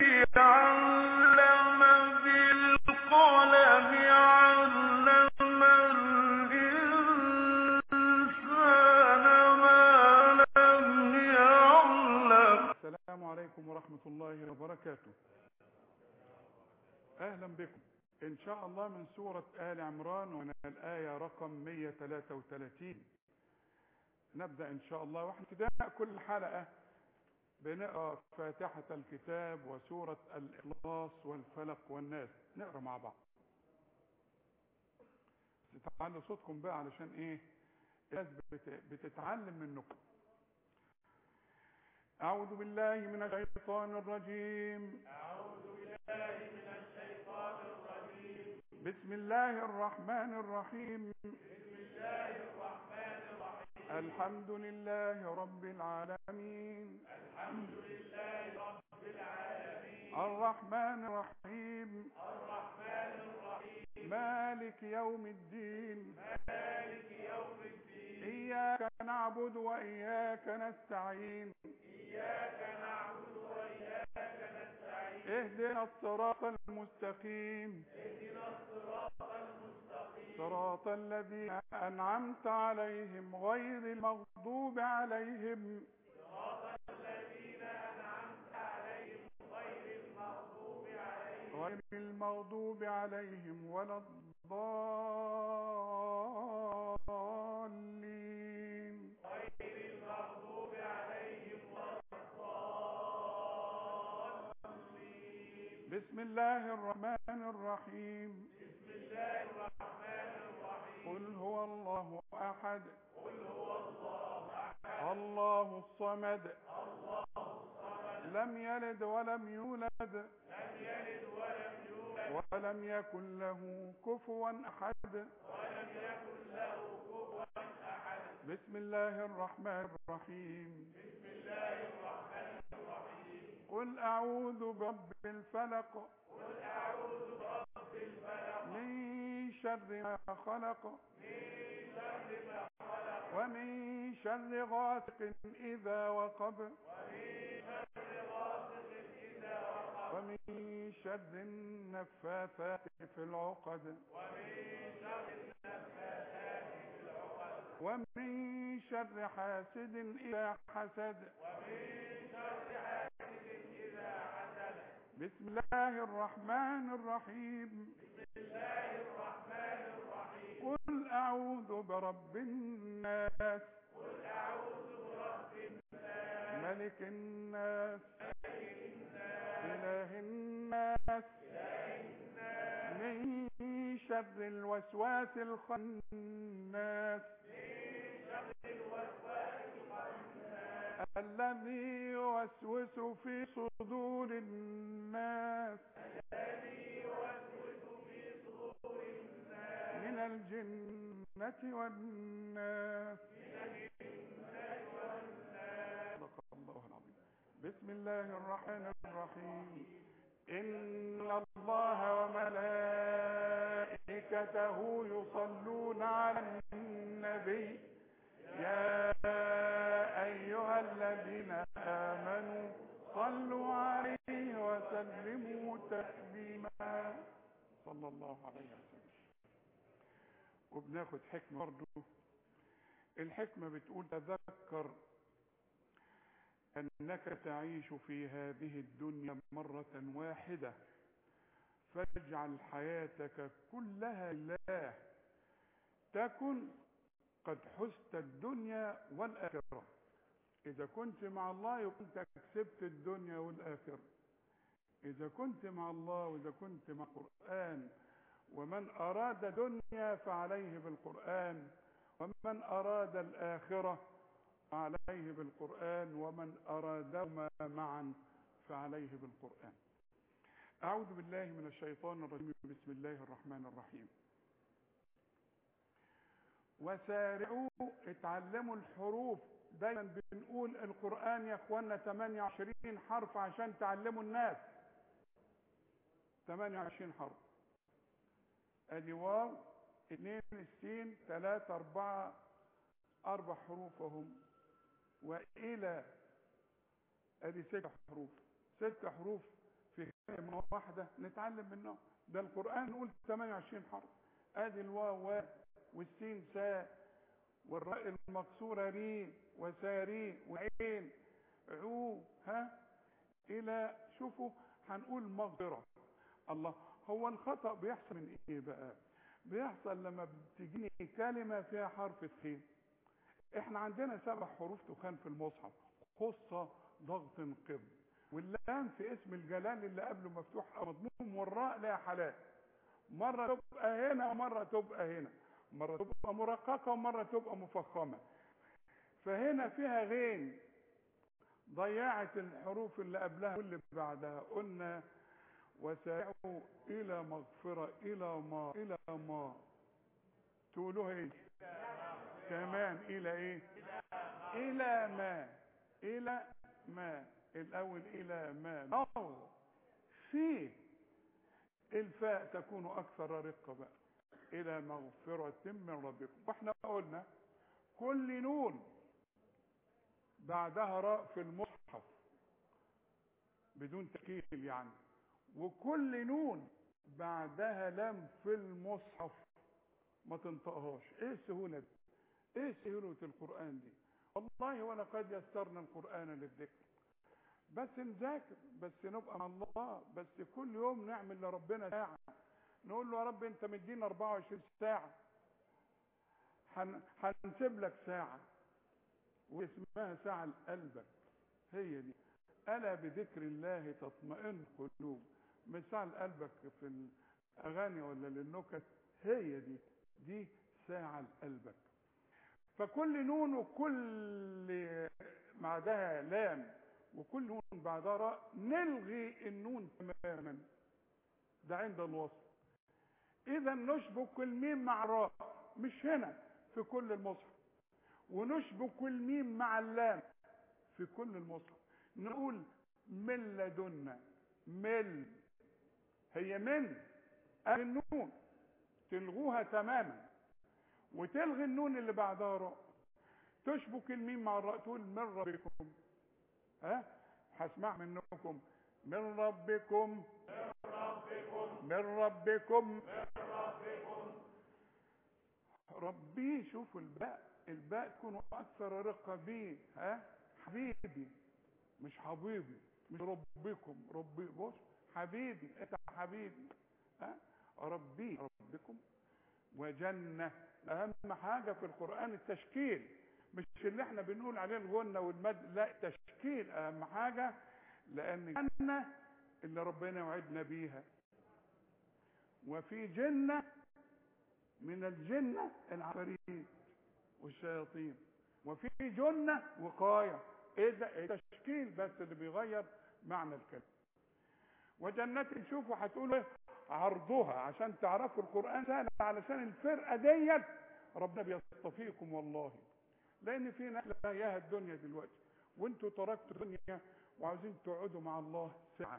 علم بالقلم علم الإنسان ما لم يعلم السلام عليكم ورحمة الله وبركاته أهلا بكم إن شاء الله من سورة آل عمران ومن الآية رقم 133 نبدأ إن شاء الله واحنا ابتداء كل حلقة بنقرأ فاتحة الكتاب وسورة الإخلاص والفلق والناس نقرأ مع بعض بس تعالوا صوتكم بقى علشان إيه الناس بت- بتتعلم منكم أعوذ بالله من الشيطان الرجيم بسم الله الرحمن الرحيم الحمد لله رب العالمين الحمد لله رب العالمين الرحمن الرحيم الرحمن الرحيم مالك يوم الدين مالك يوم الدين إياك نعبد وإياك نستعين اهدنا الصراط المستقيم اهدنا الصراط المستقيم صراط الذين أنعمت عليهم غير المغضوب عليهم صراط الذين أنعمت عليهم غير المغضوب عليهم غير المغضوب عليهم ولا الضالين بسم الله الرحمن الرحيم بسم الله الرحمن الرحيم قل هو الله احد قل هو الله احد الله الصمد الله الصمد لم يلد ولم يولد لم يلد ولم يولد ولم يكن له كفوا احد ولم يكن له كفوا احد بسم الله الرحمن الرحيم قل أعوذ برب الفلق قل أعوذ برب الفلق من شر ما خلق من شر ما خلق ومن شر غاسق إذا وقب ومن شر غاسق إذا وقب ومن شر النفاثات في العقد ومن شر النفاثات في العقد ومن شر حاسد إذا حسد بسم الله الرحمن الرحيم بسم الله الرحمن الرحيم قل أعوذ برب الناس قل أعوذ برب الناس ملك الناس إله الناس من شر الوسواس الخناس الذي يوسوس في صدور الناس من الجنة والناس صدق الله العظيم بسم الله الرحمن الرحيم إن الله وملائكته يصلون على النبي يا أيها الذين آمنوا صلوا عليه وسلموا تسليما صلى الله عليه وسلم وبناخد حكمة برضو الحكمة بتقول تذكر أنك تعيش في هذه الدنيا مرة واحدة فاجعل حياتك كلها لله تكن قد حزت الدنيا والآخرة إذا كنت مع الله يبقى أنت كسبت الدنيا والآخرة إذا كنت مع الله وإذا كنت مع القرآن ومن أراد دنيا فعليه بالقرآن ومن أراد الآخرة فعليه بالقرآن ومن أرادهما معا فعليه بالقرآن أعوذ بالله من الشيطان الرجيم بسم الله الرحمن الرحيم وسارعوا اتعلموا الحروف دايما بنقول القرآن يا اخوانا 28 حرف عشان تعلموا الناس 28 حرف ادي واو اثنين السين ثلاثة اربعة اربع حروف هم والى ادي ست حروف ست حروف في كلمة واحدة نتعلم منه ده القرآن نقول 28 حرف ادي الواو و والسين ساء والراء المكسورة ري وساري وعين عو ها الى شوفوا هنقول مغفرة الله هو الخطأ بيحصل من ايه بقى بيحصل لما بتجيني كلمة فيها حرف الخين احنا عندنا سبع حروف تخان في المصحف خصة ضغط قب واللام في اسم الجلال اللي قبله مفتوح او مضموم والراء لها حالات مرة تبقى هنا ومرة تبقى هنا مرة تبقى مرققة ومرة تبقى مفخمة فهنا فيها غين ضيعت الحروف اللي قبلها واللي بعدها قلنا وسارعوا الى مغفرة الى ما الى ما تقولوها ايه كمان الى ايه الى ما الى ما الاول الى ما أو في الفاء تكون اكثر رقة بقى الى مغفرة من ربكم واحنا قلنا كل نون بعدها راء في المصحف بدون تكيل يعني وكل نون بعدها لام في المصحف ما تنطقهاش ايه السهولة دي ايه سهولة القرآن دي والله ولقد يسرنا القرآن للذكر بس نذاكر بس نبقى مع الله بس كل يوم نعمل لربنا ساعة نقول له يا رب انت مدينا 24 ساعة هن- هنسيب لك ساعة واسمها ساعة لقلبك هي دي ألا بذكر الله تطمئن القلوب مش ساعة لقلبك في الأغاني ولا للنكت هي دي دي ساعة لقلبك فكل نون وكل بعدها لام وكل نون بعدها راء نلغي النون تماما ده عند الوصل اذا نشبك الميم مع الراء مش هنا في كل المصحف ونشبك الميم مع اللام في كل المصحف نقول من لدنا مل هي من أهل النون تلغوها تماما وتلغي النون اللي بعدها راء تشبك الميم مع الراء تقول من ربكم ها هسمع منكم من ربكم من ربكم ربي شوفوا الباء الباء تكون اكثر رقه بي ها حبيبي مش حبيبي مش ربكم ربي بص حبيبي انت حبيبي ها ربي ربكم وجنة اهم حاجة في القرآن التشكيل مش اللي احنا بنقول عليه الغنة والمد لا تشكيل اهم حاجة لان جنة اللي ربنا وعدنا بيها وفي جنة من الجنة العفاريت والشياطين وفي جنة وقاية ايه ده إيه تشكيل بس اللي بيغير معنى الكلمة وجنات شوفوا هتقولوا ايه عرضها عشان تعرفوا القرآن سهل علشان الفرقة ديت ربنا بيصطفيكم والله لان في ناس لا ياها الدنيا دلوقتي وانتوا تركتوا الدنيا وعاوزين تقعدوا مع الله ساعة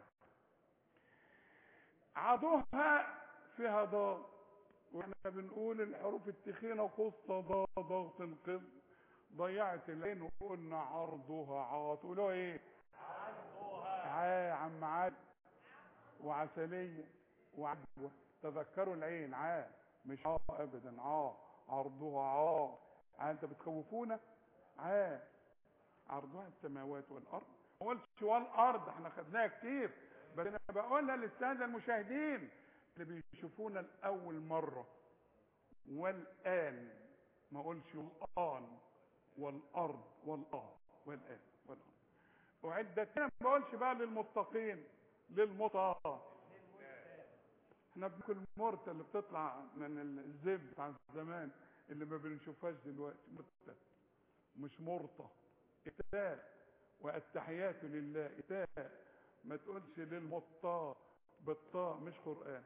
عضوها فيها ضاد واحنا بنقول الحروف التخينة قصة ضاد ضغط قض ضيعت العين وقلنا عرضها عاط تقولوا ايه عا عم عاد وعسلية وعدوة تذكروا العين عا مش عا ابدا عا عرضها عا عا انت بتخوفونا عا عرضها السماوات والارض ما قلتش والارض احنا خدناها كتير بس انا بقولها للساده المشاهدين اللي بيشوفونا لاول مره والان ما اقولش والان والارض والاه والان والارض اعدت انا ما بقولش بقى للمتقين للمطاع احنا بناكل المرتة اللي بتطلع من الزب بتاع زمان اللي ما بنشوفهاش دلوقتي مرتة مش مرطة اتاء والتحيات لله اتاء ما تقولش للمطاع بالطاء مش قرآن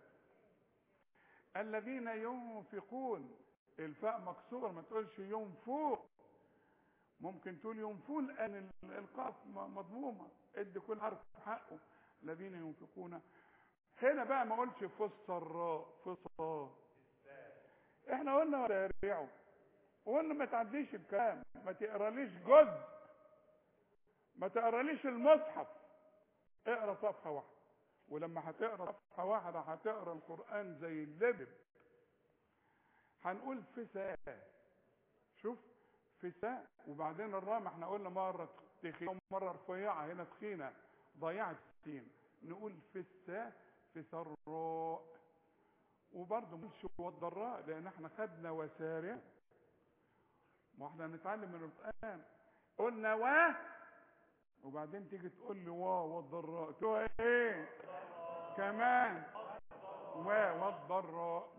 الذين ينفقون الفاء مكسور ما تقولش ينفوق ممكن تقول ينفون لان القاف مضمومه ادي كل حرف حقه الذين ينفقون هنا بقى ما اقولش في السراء في الصاد احنا قلنا وسارعوا وقلنا ما تعديش الكلام ما تقراليش جزء ما تقراليش المصحف اقرا صفحه واحده ولما هتقرا صفحه واحده هتقرا القران زي اللبب هنقول فساء شوف فساء وبعدين الراء ما احنا قلنا مره تخينه ومره رفيعه هنا تخينه ضيعت السين نقول فساء فسراء وبرضه مش والضراء لان احنا خدنا وسارع ما احنا نتعلم من القران قلنا و وبعدين تيجي تقول لي وا والضراء تقول ايه كمان و والضراء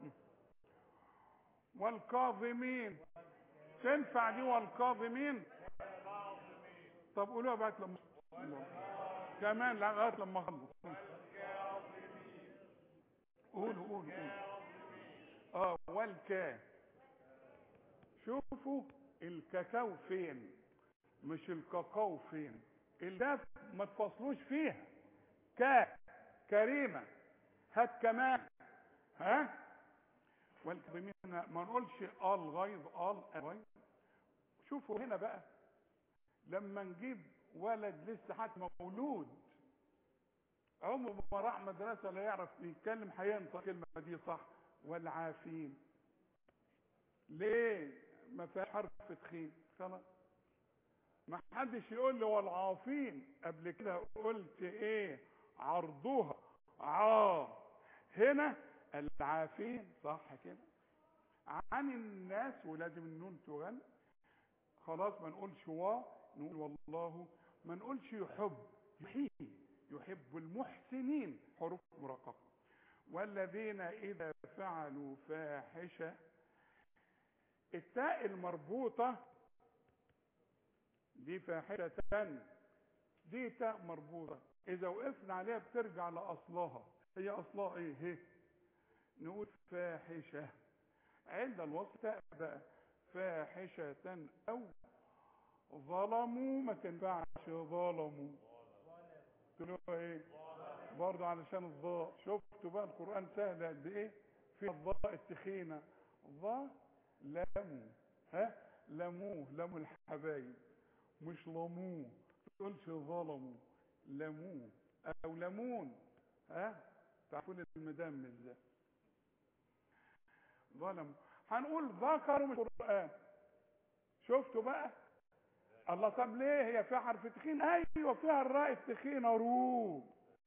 والكاظمين تنفع دي والكاظمين طب قولوها بقى لما كمان لغايه لما اخلص قولوا قولوا قولوا اه والكا شوفوا الكاكاو فين مش الكاكاو فين الكاف ما تفصلوش فيها كا كريمه هات كمان ها والكظيمين ما نقولش ال غيظ ال غيظ شوفوا هنا بقى لما نجيب ولد لسه حتى مولود عمره ما راح مدرسه لا يعرف يتكلم هينطق الكلمه دي صح والعافين ليه ما فيهاش حرف تخين خلاص ما حدش يقول لي والعافين قبل كده قلت ايه عرضها عا هنا العافين صح كده عن الناس ولازم النون تغن خلاص ما نقولش وا نقول والله ما نقولش يحب يحيي يحب المحسنين حروف مرققة والذين إذا فعلوا فاحشة التاء المربوطة دي فاحشة دي تاء مربوطة إذا وقفنا عليها بترجع لأصلها هي أصلها إيه هي نقول فاحشة عند الوصف تاء بقى فاحشة أو ظلموا ما تنفعش ظلموا تقولوا ايه برضه علشان الضاء شفتوا بقى القرآن سهل قد ايه في الضاء التخينة ضاء لموا ها لموه لموا الحبايب مش لموه تقولش ظلموا لموه او لمون ها تعرفون المدام ازاي ظلموا هنقول ذكروا من القرآن شفتوا بقى الله طب ليه هي فيها حرف تخين ايوه فيها الراء التخينه رو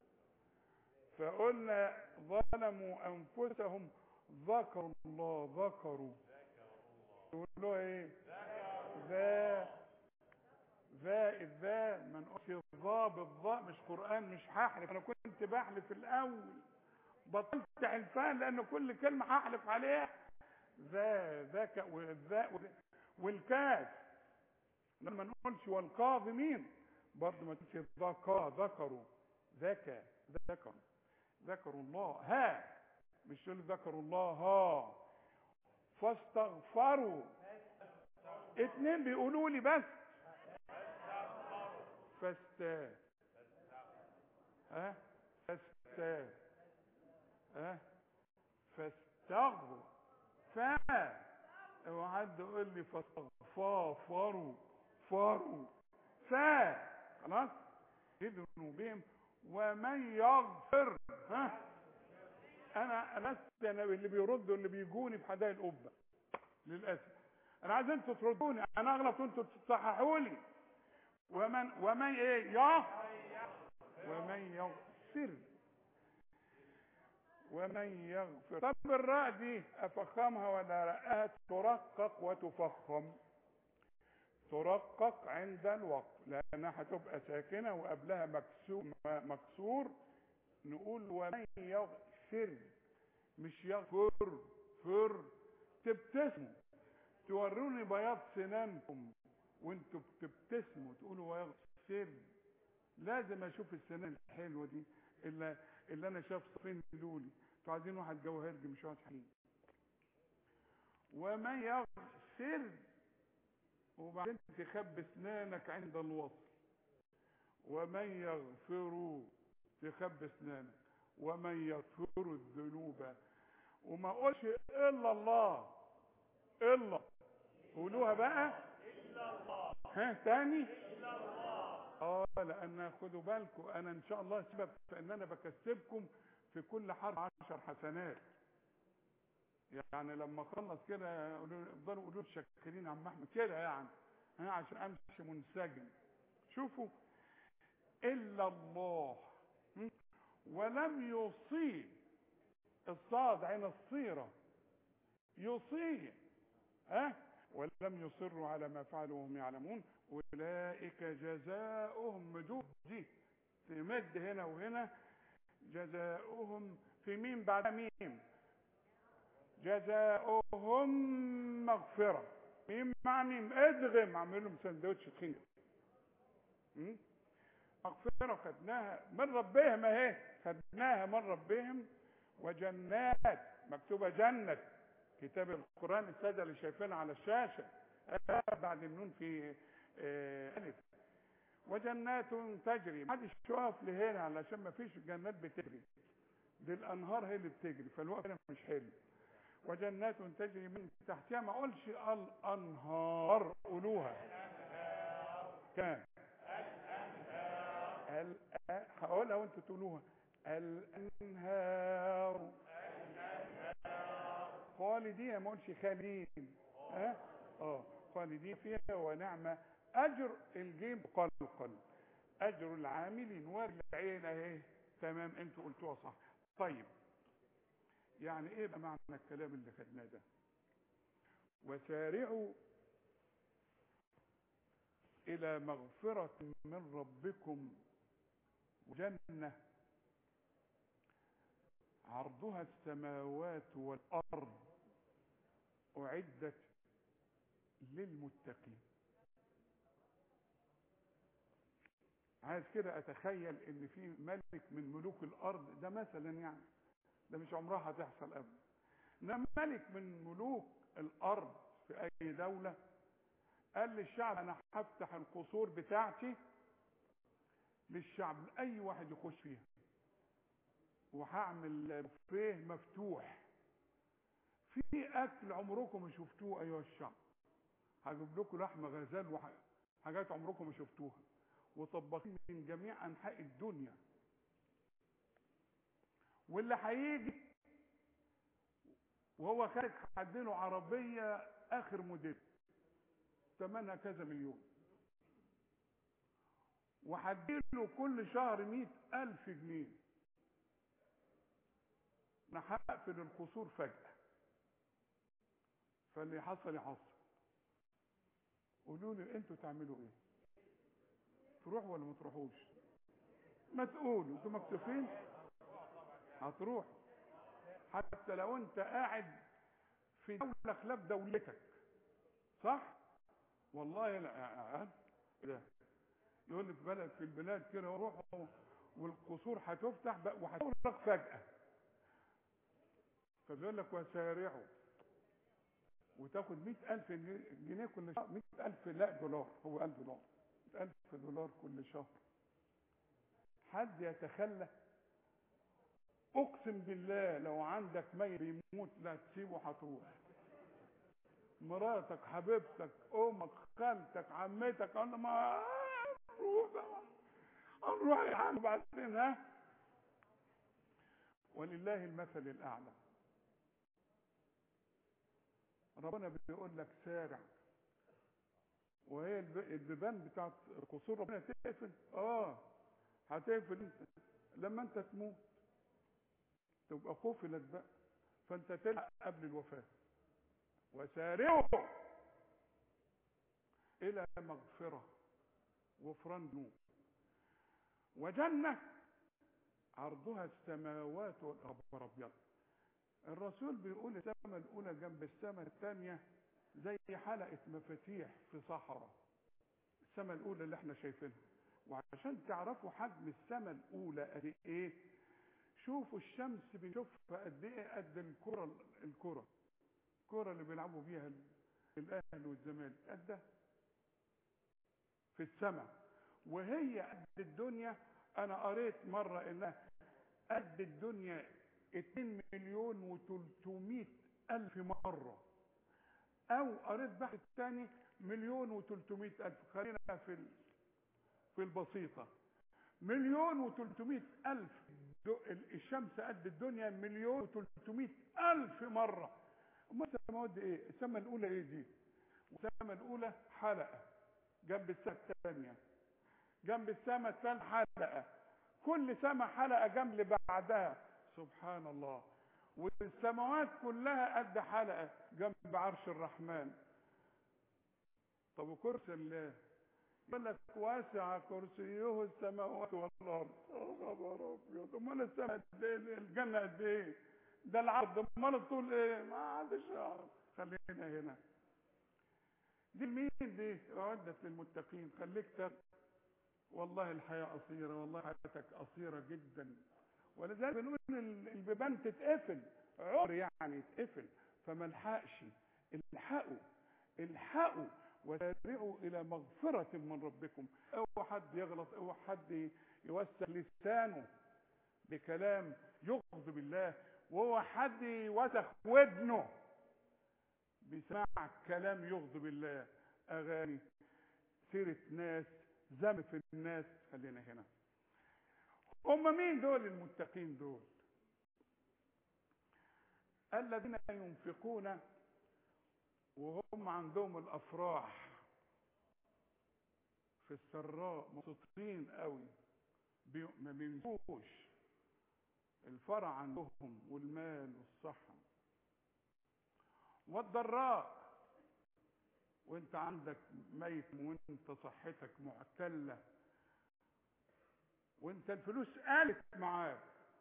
فقلنا ظلموا انفسهم ذكروا الله ذكروا تقولوا ايه ذا ذا الذا ما نقولش ظا بالظاء مش قران مش هحلف انا كنت بحلف الاول بطلت حلفان لان كل كلمه هحلف عليها ذا ذاك والذا والكاف لما نقولش والكاظمين برضه ما تقولش ذكا ذكروا ذكى ذكروا ذكروا الله ها مش تقول ذكروا الله ها فاستغفروا اتنين بيقولوا لي بس فاست ها فاست ها فاستغفر فا وحد يقول لي فاستغفروا فاروا فا خلاص يدنوا بهم ومن يغفر ها انا لست انا اللي بيردوا اللي بيجوني في حدائق القبه للاسف انا عايز انتوا تردوني انا اغلط وانتوا تصححوا لي ومن ومن ايه يا ومن يغفر ومن يغفر طب الراء دي افخمها ولا رأها ترقق وتفخم ترقق عند الوقف لانها هتبقى ساكنه وقبلها مكسور مكسور نقول ومن يغفر مش يغفر فر تبتسموا توروني بياض سنانكم وانتوا بتبتسموا تقولوا ويغفر لازم اشوف السنان الحلوه دي اللي اللي انا شاف صفين لولي انتوا عايزين واحد جوهرجي مش واحد حليم ومن يغفر وبعدين تخبي اسنانك عند الوصل ومن يغفر تخبي اسنانك ومن يغفر الذنوب وما قولش الا الله الا قولوها بقى ها تاني اه لان خدوا بالكم انا ان شاء الله سبب في ان انا بكسبكم في كل حرف عشر حسنات يعني لما اخلص كده يقولوا- يفضلوا يقولوا لي شكرين عم احمد كده يعني ها عشان امشي منسجم شوفوا الا الله م? ولم يصيب الصاد عين الصيره يصيب ها ولم يصروا على ما فعلوا وهم يعلمون اولئك جزاؤهم مدود دي تمد هنا وهنا جزاؤهم في ميم بعد ميم جزاؤهم مغفرة ميم مع ميم ادغم اعمل لهم سندوتش تخين م? مغفرة خدناها من ربهم اهي خدناها من ربهم وجنات مكتوبة جنة كتاب القرآن السادة اللي شايفينها على الشاشة آه بعد النون في آه ألف وجنات تجري محدش يقف لهنا علشان ما فيش جنات بتجري دي الأنهار هي اللي بتجري فالوقت هنا مش حلو وجنات تجري من تحتها ما اقولش الانهار قولوها كان ال- هقولها وانتوا تقولوها الانهار خالدين ما اقولش خالدين ها اه خالدين فيها ونعمه اجر الجيم قلقل اجر العاملين والعين اهي تمام انتوا قلتوها صح طيب يعني ايه بقى معنى الكلام اللي خدناه ده وسارعوا الى مغفرة من ربكم وجنة عرضها السماوات والارض اعدت للمتقين عايز كده اتخيل ان في ملك من ملوك الارض ده مثلا يعني ده مش عمرها هتحصل ابدا انما ملك من ملوك الارض في اي دوله قال للشعب انا هفتح القصور بتاعتي للشعب لاي واحد يخش فيها وهعمل بوفيه مفتوح في اكل عمركم ما شفتوه ايها الشعب هجيب لكم لحم غزال وحاجات عمركم ما شفتوها وطباخين من جميع انحاء الدنيا واللي هيجي وهو خارج هديله عربيه اخر موديل ثمنها كذا مليون وهديله كل شهر مئة ألف جنيه أنا هقفل القصور فجأة فاللي حصل يحصل قولوا لي انتوا تعملوا ايه تروحوا ولا ما تروحوش ما تقولوا انتوا مكسوفين هتروح حتى لو انت قاعد في دولة خلاف دولتك صح والله لا ده يقول لك بلد في البلاد كده روحوا والقصور هتفتح بقى وهتغلق فجأة فبيقول لك وسارعوا وتاخد مئة ألف جنيه كل شهر مئة ألف لا دولار هو ألف دولار مئة ألف دولار كل شهر حد يتخلى اقسم بالله لو عندك ميت بيموت لا تسيبه هتروح مراتك حبيبتك امك خالتك عمتك انا ما نروح بقى هنروح يا عم بعدين ها ولله المثل الاعلى ربنا بيقول لك سارع وهي البيبان بتاعت قصور ربنا تقفل اه هتقفل انت لما انت تموت تبقى قفلت بقى فانت تلحق قبل الوفاه وسارعوا الى مغفره غفران ذنوب وجنه عرضها السماوات والارض ابيض الرسول بيقول السماء الاولى جنب السماء الثانيه زي حلقه مفاتيح في صحراء السماء الاولى اللي احنا شايفينها وعشان تعرفوا حجم السماء الاولى قد ايه شوفوا الشمس بنشوفها قد ايه قد الكره الكره الكره اللي بيلعبوا بيها الاهلي والزمالك قد ده في السماء وهي قد الدنيا انا قريت مره انها قد الدنيا 2 مليون و300 الف مره او قريت بحث تاني مليون و300 الف خلينا في ال... في البسيطة مليون وتلتمائة ألف دو- الشمس قد الدنيا مليون وتلتمائة ألف مرة أما السماوات دي إيه السماء الأولى إيه دي السماء الأولى حلقة جنب السماء الثانية جنب السماء الثالثة حلقة كل سماء حلقة جنب اللي بعدها سبحان الله والسماوات كلها قد حلقة جنب عرش الرحمن طب وكرسي الله يقول لك واسع كرسيه السماوات والارض يا خبر ابيض امال السماء قد ايه الجنه قد ايه ده العرض امال الطول ايه ما حدش يعرف خلينا هنا دي مين دي اعدت للمتقين خليك تق والله الحياه قصيره والله حياتك قصيره جدا ولذلك بنقول ال- البيبان تتقفل عمر يعني يتقفل فما الحقش الحقوا الحقوا وسارعوا الى مغفرة من ربكم اوعى حد يغلط اوعى حد يوسخ لسانه بكلام يغضب الله وهو حد يوسخ ودنه بسماع كلام يغضب الله اغاني سيرة ناس ذم في الناس خلينا هنا هم مين دول المتقين دول الذين ينفقون وهم عندهم الافراح في السراء مبسوطين قوي بي- ما بينسوش الفرح عندهم والمال والصحة والضراء وانت عندك ميت وانت صحتك معتلة وانت الفلوس قالت معاك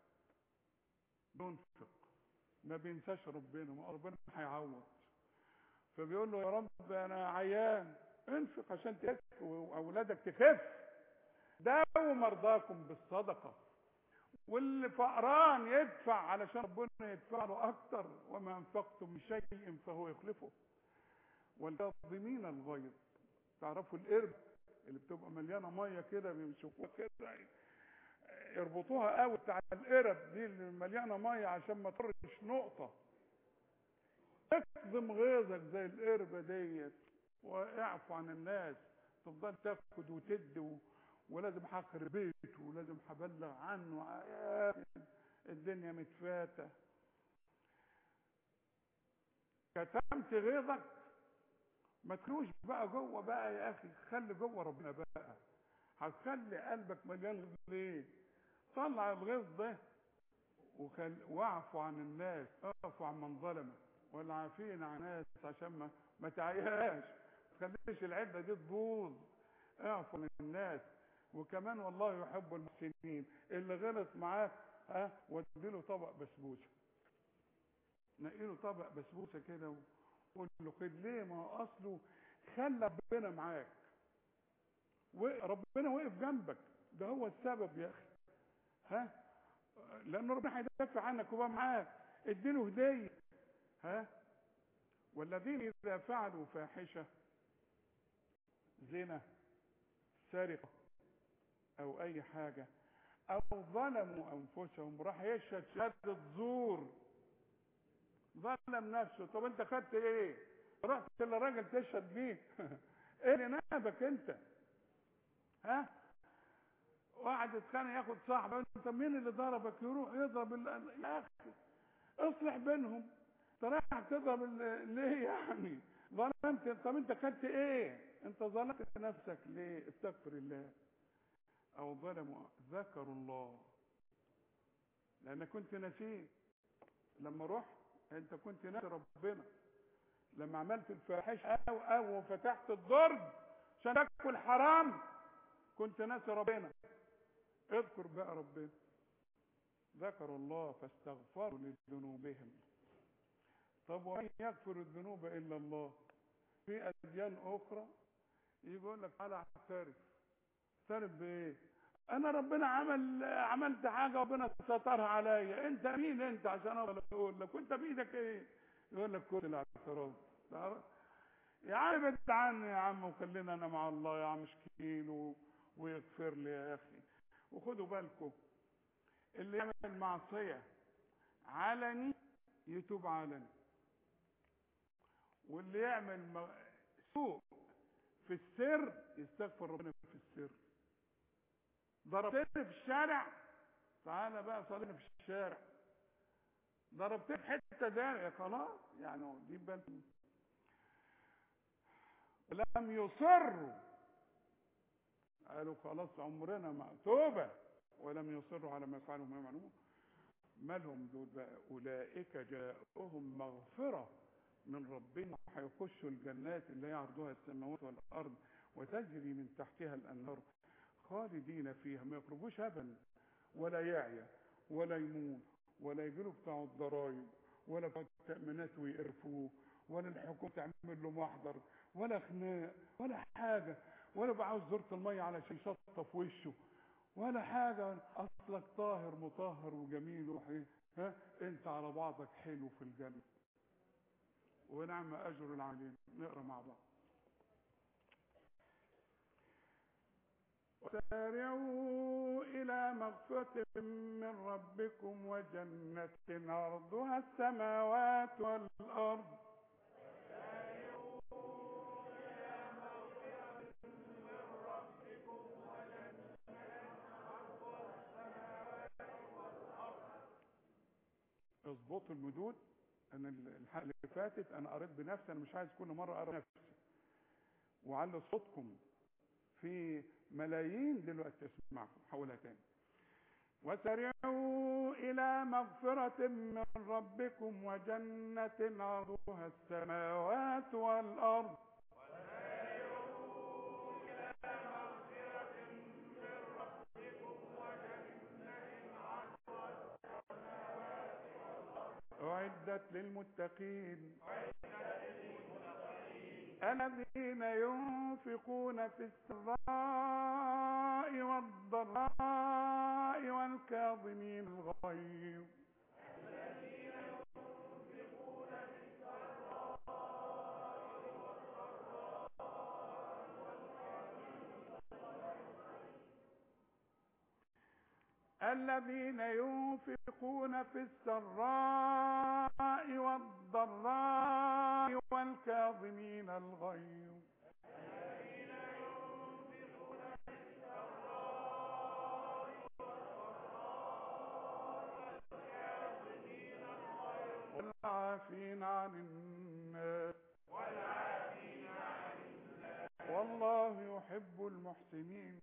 بينفق ما بينساش ربنا ما ربنا هيعوض فبيقول له يا رب انا عيان انفق عشان تخف واولادك تخف داووا مرضاكم بالصدقه واللي فقران يدفع علشان ربنا يدفع له اكتر وما انفقتم من شيء فهو يخلفه والكاظمين الغيظ تعرفوا القرب اللي بتبقى مليانه ميه كده بيمسكوها كده يربطوها قوي بتاع القرب دي اللي مليانه ميه عشان ما ترش نقطه اكظم غيظك زي القربة ديت واعفو عن الناس تفضل تاخد وتدي و... ولازم حقر بيته ولازم هبلغ عنه يا الدنيا متفاتة كتمت غيظك ما تخلوش بقى جوه بقى يا اخي خلي جوه ربنا بقى هتخلي قلبك مليان غيظ ليه طلع الغيظ ده وخل... واعفو عن الناس اعفو عن من ظلمك والعافين عن الناس عشان ما ما تعياش ما تخليش العده دي تبوظ اعفو عن الناس وكمان والله يحب المحسنين اللي غلط معاك ها وديله طبق بسبوسه نقي له طبق بسبوسه كده وقول له خد ليه ما هو اصله خلى ربنا معاك وربنا وقف جنبك ده هو السبب يا اخي ها لان ربنا هيدافع عنك وبقى معاك اديله هديه ها والذين اذا فعلوا فاحشه زنا سرقه او اي حاجه او ظلموا انفسهم راح يشهد شهاده زور ظلم نفسه طب انت خدت ايه رحت للراجل تشهد بيه ايه اللي نابك انت ها واحد اتخانق ياخد صاحبه انت مين اللي ضربك يروح يضرب ال- يا اخي اصلح بينهم انت رايح تضرب ال- ليه يعني ظلمت طب انت خدت ايه انت ظلمت نفسك ليه استغفر الله او ظلموا ذكروا الله لان كنت نسيت لما رحت انت كنت ناسي ربنا لما عملت الفاحشه او او وفتحت الضرب عشان تاكل حرام كنت ناسي ربنا اذكر بقى ربنا ذكروا الله فاستغفروا لذنوبهم طب ومن يغفر الذنوب الا الله في اديان اخرى يقول لك تعالى اعترف اعترف بايه انا ربنا عمل عملت حاجه ربنا سترها عليا انت مين انت عشان افضل اقول لك وانت بايدك ايه يقول لك كل الاعتراف تعرف؟ يا عم ابعد عني يا عم وخلينا انا مع الله يا عم اشكيل و... ويغفر لي يا اخي وخدوا بالكم اللي يعمل معصيه علني يتوب علني واللي يعمل م- سوء في السر يستغفر ربنا في السر ضربتني في الشارع تعالى بقى صلينا في الشارع ضربتني في حته دارية خلاص يعني دي بل لم يصروا قالوا خلاص عمرنا ما توبة ولم يصروا على ما فعلوا ما يعملون مالهم دول بقى أولئك جاءهم مغفرة من ربهم هيخشوا الجنات اللي هي عرضها السماوات والأرض وتجري من تحتها الأنهار خالدين فيها ما يخرجوش أبدا ولا يعيا ولا يموت ولا يجيله بتاع الضرايب ولا بتاع التأمينات ويقرفوه ولا الحكومة تعمل له محضر ولا خناق ولا حاجة ولا بقى عاوز زورة المية علشان يشطف وشه ولا حاجة أصلك طاهر مطهر وجميل وحي ها أنت على بعضك حلو في الجنة ونعم أجر العاملين نقرأ مع بعض وسارعوا إلى مغفرة من ربكم وجنة عرضها السماوات والأرض اظبطوا المدود انا الحلقه اللي فاتت انا قريت بنفسي انا مش عايز كل مره اقرا بنفسي وعلى صوتكم في ملايين دلوقتي تسمعكم حولها تاني وسارعوا إلى مغفرة من ربكم وجنة عرضها السماوات والأرض أعدت للمتقين الذين ينفقون في السراء والضراء والكاظمين الغيظ الذين ينفقون في السراء والضراء والكاظمين الغيظ والعافين عن الناس والله يحب المحسنين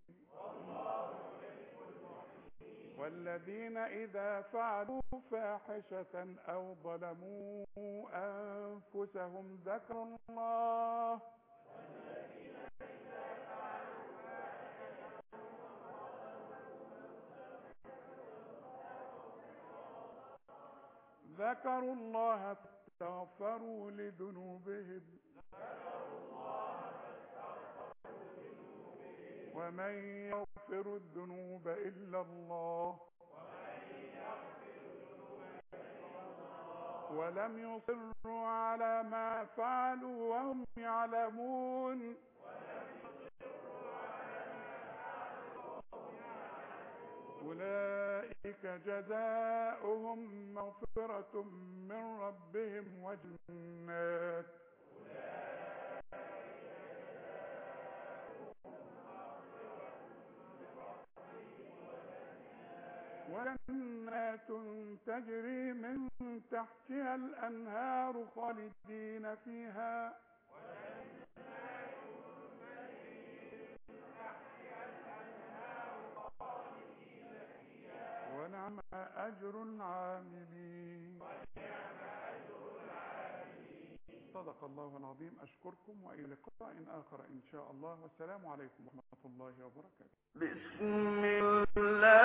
والذين إذا فعلوا فاحشة أو ظلموا أنفسهم ذكروا الله ذكروا الله فاستغفروا لذنوبهم ومن يغفر الذنوب إلا الله ولم يصروا على ما فعلوا وهم يعلمون أولئك جزاؤهم مغفرة من ربهم وجنات وجنات تجري من تحتها الأنهار خالدين فيها ونعم أجر العاملين صدق الله العظيم أشكركم وإلى لقاء آخر إن شاء الله والسلام عليكم ورحمة الله وبركاته بسم الله